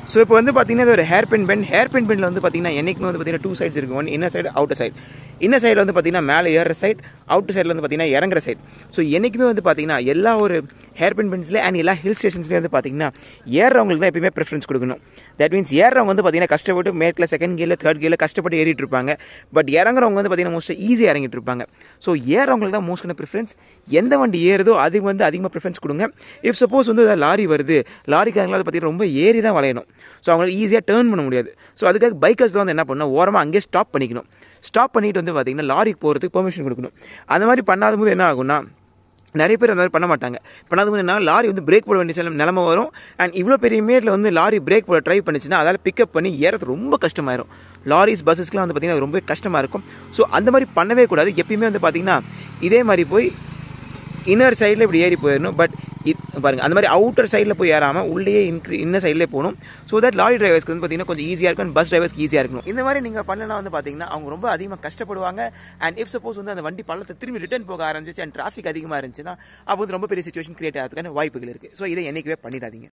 so இப்போ வந்து பார்த்தீங்கன்னா இது ஒரு hairpin bend hairpin பெண்டில் வந்து பார்த்தீங்கன்னா என்றைக்குமே வந்து பார்த்தீங்கன்னா டூ சைட்ஸ் இருக்குது one inner side outer side inner சைடில் வந்து பார்த்தீங்கன்னா மேலே ஏறுற சைடு அவுட்டர் சைடில் வந்து பார்த்தீங்கன்னா இறங்குற சைடு ஸோ என்றைக்குமே வந்து பார்த்தீங்கன்னா எல்லா ஒரு ஹேர் பின் பெண்ட்ஸில் அண்ட் எல்லா ஹில் ஸ்டேஷன்ஸ்லேயும் வந்து பார்த்தீங்கன்னா ஏறுறவங்களுக்கு தான் எப்பயுமே ப்ரிஃபரன்ஸ் கொடுக்கணும் தட் மீன்ஸ் ஏறுறவங்க வந்து பார்த்தீங்கன்னா கஷ்டப்பட்டு மேட்டில் செகண்ட் கியரில் தேர்ட் கியரில் கஷ்டப்பட்டு ஏறிட்டு இருப்பாங்க பட் இறங்குறவங்க வந்து பார்த்தீங்கன்னா மோஸ்ட்டாக ஈஸியாக இறங்கிட்டு இருப்பாங்க ஸோ ஏறவங்களுக்கு தான் மோஸ்டான ப்ரிஃபரன்ஸ் எந்த வண்டி ஏறுதோ அது வந்து அதிகமாக ப்ரிஃபரன்ஸ் கொடுங்க இஃப் சப்போஸ் வந்து ஏதாவது லாரி வருது லாரிக்காரங்களாம் வந்து பார்த்தீங்கன்னா ரொம்ப ஏறி தான் வளையணும் ஸோ அவங்களால ஈஸியாக டேர்ன் பண்ண முடியாது ஸோ அதுக்காக பைக்கர்ஸ் வந்து என்ன பண்ணணும் ஓரமாக அங்கேயே ஸ்டாப் பண்ணிக்கணும் ஸ்டாப் பண்ணிட்டு வந்து பார்த்தீங்கன்னா லாரிக்கு போகிறதுக்கு பெர்மிஷன் கொடுக்கணும் அந்த மாதிரி பண்ணாத போது என்ன ஆகும்னா நிறைய பேர் அந்த மாதிரி பண்ண மாட்டாங்க பண்ணாத போது என்ன லாரி வந்து பிரேக் போட வேண்டிய சில நிலமை வரும் அண்ட் இவ்வளோ பெரிய மேட்டில் வந்து லாரி பிரேக் போட ட்ரை பண்ணிச்சுன்னா அதால் பிக்கப் பண்ணி ஏறது ரொம்ப கஷ்டமாயிரும் லாரிஸ் பஸ்ஸஸ்க்குலாம் வந்து பார்த்திங்கன்னா ரொம்ப கஷ்டமாக இருக்கும் ஸோ அந்த மாதிரி பண்ணவே கூடாது எப்பயுமே வந்து பார்த்திங்கன்னா இதே மாதிரி போய் இன்னர் சைடில் இப்படி ஏறி போயிடணும் பட் இது பாருங்க அந்த மாதிரி அவுட்டர் சைடில் போய் ஏறாமல் உள்ளே இன்க்ரீ இன்னர் சைட்லேயே போகணும் ஸோ தட் லாரி டிரைவர்ஸ்க்கு வந்து பார்த்தீங்கன்னா கொஞ்சம் ஈஸியாக இருக்கும் பஸ் டிரைவர்ஸ்க்கு ஈஸியாக இருக்கணும் இந்த மாதிரி நீங்கள் பண்ணலாம் வந்து பார்த்தீங்கன்னா அவங்க ரொம்ப அதிகமாக கஷ்டப்படுவாங்க அண்ட் இஃப் சப்போஸ் வந்து அந்த வண்டி பள்ளத்தை திரும்பி ரிட்டர்ன் போக ஆரம்பிச்சு அண்ட் டிராஃபிக் அதிகமாக இருந்துச்சுன்னா அப்போ வந்து ரொம்ப பெரிய சுச்சுவேஷன் கிரியேட் ஆகிறதுக்கான வாய்ப்புகள் இருக்குது ஸோ இதை என்றைக்குவே பண்ணிடாதீங்க